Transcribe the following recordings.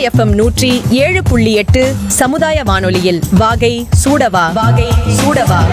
FM நூற்றி ஏழு புள்ளி எட்டு சமுதாய வானொலியில் வாகை சூடவா வாகை சூடவா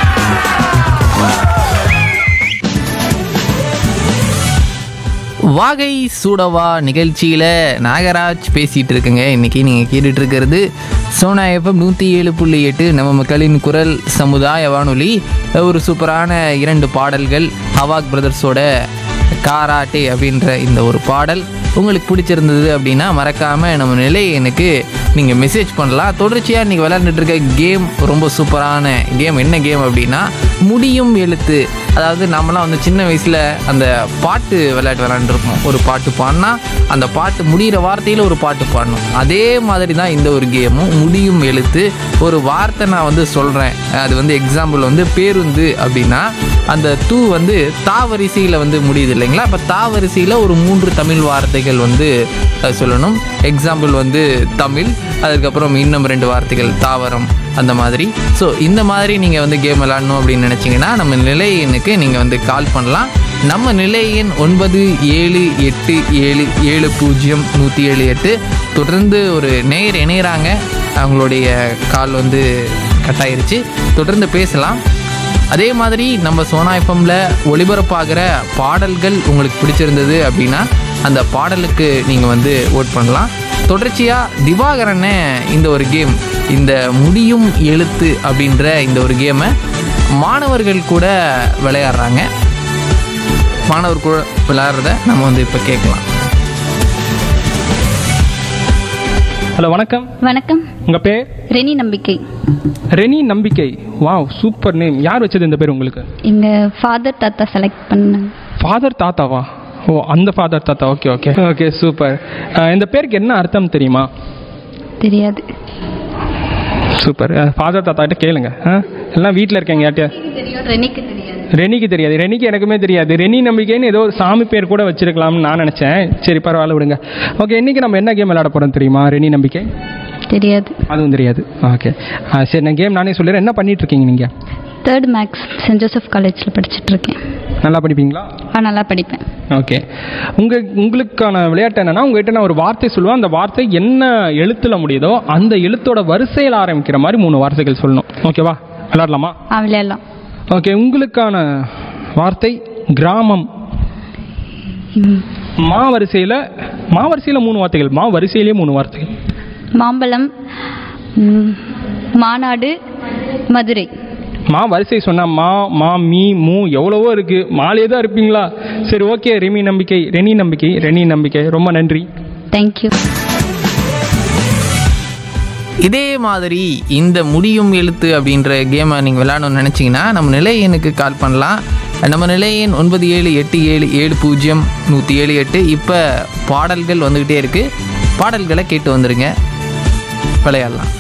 வாகை சூடவா நிகழ்ச்சியில் நாகராஜ் பேசிகிட்டு இருக்குங்க இன்றைக்கி நீங்கள் கேட்டுட்டு இருக்கிறது சோனா எஃப்எம் நூற்றி ஏழு புள்ளி எட்டு நம்ம மக்களின் குரல் சமுதாய வானொலி ஒரு சூப்பரான இரண்டு பாடல்கள் ஹவாக் பிரதர்ஸோட காராட்டே அப்படின்ற இந்த ஒரு பாடல் உங்களுக்கு பிடிச்சிருந்தது அப்படின்னா மறக்காமல் நம்ம நிலை எனக்கு நீங்கள் மெசேஜ் பண்ணலாம் தொடர்ச்சியாக இன்றைக்கி விளையாண்டுட்டு இருக்க கேம் ரொம்ப சூப்பரான கேம் என்ன கேம் அப்படின்னா முடியும் எழுத்து அதாவது நம்மலாம் வந்து சின்ன வயசில் அந்த பாட்டு விளையாட்டு விளையாண்டுருப்போம் ஒரு பாட்டு பாடினா அந்த பாட்டு முடிகிற வார்த்தையில் ஒரு பாட்டு பாடணும் அதே மாதிரி தான் இந்த ஒரு கேமும் முடியும் எழுத்து ஒரு வார்த்தை நான் வந்து சொல்கிறேன் அது வந்து எக்ஸாம்பிள் வந்து பேருந்து அப்படின்னா அந்த தூ வந்து தா வரிசையில் வந்து முடியுது இல்லைங்களா அப்போ தா வரிசையில் ஒரு மூன்று தமிழ் வார்த்தைகள் வந்து அஹ், சொல்லணும் எக்ஸாம்பிள் வந்து தமிழ் அதுக்கப்புறம் இன்னும் ரெண்டு வார்த்தைகள் தாவரம் அந்த மாதிரி ஸோ இந்த மாதிரி நீங்கள் வந்து கேம் விளாடணும் அப்படின்னு நினச்சிங்கன்னா நம்ம நிலை எண்ணுக்கு நீங்கள் வந்து கால் பண்ணலாம் நம்ம நிலை எண் ஒன்பது ஏழு எட்டு ஏழு ஏழு பூஜ்ஜியம் நூற்றி ஏழு எட்டு தொடர்ந்து ஒரு நேர் இணையிறாங்க அவங்களுடைய கால் வந்து கட் ஆயிருச்சு தொடர்ந்து பேசலாம் அதே மாதிரி நம்ம சோனா எஃப்எம்ல ஒளிபரப்பாகிற பாடல்கள் உங்களுக்கு பிடிச்சிருந்தது அப்படின்னா அந்த பாடலுக்கு நீங்கள் வந்து ஓட் பண்ணலாம் தொடர்ச்சியாக திவாகரனை இந்த ஒரு கேம் இந்த முடியும் எழுத்து அப்படின்ற இந்த ஒரு கேமை மாணவர்கள் கூட விளையாடுறாங்க மாணவர் கூட விளையாடுறத நம்ம வந்து இப்போ கேட்கலாம் ஹலோ வணக்கம் வணக்கம் உங்கள் பேர் ரெனி நம்பிக்கை ரெனி நம்பிக்கை வாவ் சூப்பர் நேம் யார் வச்சது இந்த பேர் உங்களுக்கு எங்க ஃபாதர் தாத்தா செலக்ட் பண்ணாங்க ஃபாதர் தாத்தாவா ஓ அந்த ஃபாதர் தாத்தா ஓகே ஓகே ஓகே சூப்பர் இந்த பேருக்கு என்ன அர்த்தம் தெரியுமா தெரியாது சூப்பர் ஃபாதர் தாத்தா கிட்ட கேளுங்க ஆ? எல்லாம் வீட்டில் இருக்கேங்க யார்ட்டியா தெரியும் ரெனிக்கு தெரியாது ரெனிக்கு தெரியாது ரெனிக்கு எனக்குமே தெரியாது ரெனி நம்பிக்கைன்னு ஏதோ சாமி பேர் கூட வச்சிருக்கலாம்னு நான் நினச்சேன் சரி பரவாயில்ல விடுங்க ஓகே இன்னைக்கு நம்ம என்ன கேம் விளையாட போகிறோம் தெரியுமா ரெனி நம்பிக்கை தெரியாது அதுவும் தெரியாது ஓகே சரி நான் கேம் நானே சொல்லிடுறேன் என்ன பண்ணிட்டு இருக்கீங்க நீங்கள் தேர்ட் மேக்ஸ் சென்ட் ஜோசப் காலேஜில் படிச்சுட்டு இருக்கேன் நல்லா படிப்பீங்களா ஆ நல்லா படிப்பேன் ஓகே உங்க உங்களுக்கான விளையாட்டு என்னன்னா உங்ககிட்ட நான் ஒரு வார்த்தை சொல்லுவேன் அந்த வார்த்தை என்ன எழுத்துல முடியுதோ அந்த எழுத்தோட வரிசையில் ஆரம்பிக்கிற மாதிரி மூணு வார்த்தைகள் சொல்லணும் ஓகேவா விளையாடலாமா ஆ விளையாடலாம் ஓகே உங்களுக்கான வார்த்தை கிராமம் ம். மா வரிசையில் மா வரிசையில் மூணு வார்த்தைகள் மா வரிசையிலேயே மூணு வார்த்தைகள் மாம்பழம் ம், மாநாடு மதுரை மா வரிசை சொன்னா மா மா மீ மூ எவ்வளவோ இருக்கு மாலே தான் இருப்பீங்களா சரி ஓகே ரெமி நம்பிக்கை ரெனி நம்பிக்கை ரெனி நம்பிக்கை ரொம்ப நன்றி தேங்க்யூ இதே மாதிரி இந்த முடியும் எழுத்து அப்படின்ற கேமை நீங்கள் விளையாடணும்னு நினச்சிங்கன்னா நம்ம நிலை எண்ணுக்கு கால் பண்ணலாம் நம்ம நிலை எண் ஒன்பது ஏழு எட்டு ஏழு ஏழு பூஜ்ஜியம் நூற்றி ஏழு எட்டு இப்போ பாடல்கள் வந்துக்கிட்டே இருக்குது பாடல்களை கேட்டு வந்துடுங்க விளையாடலாம்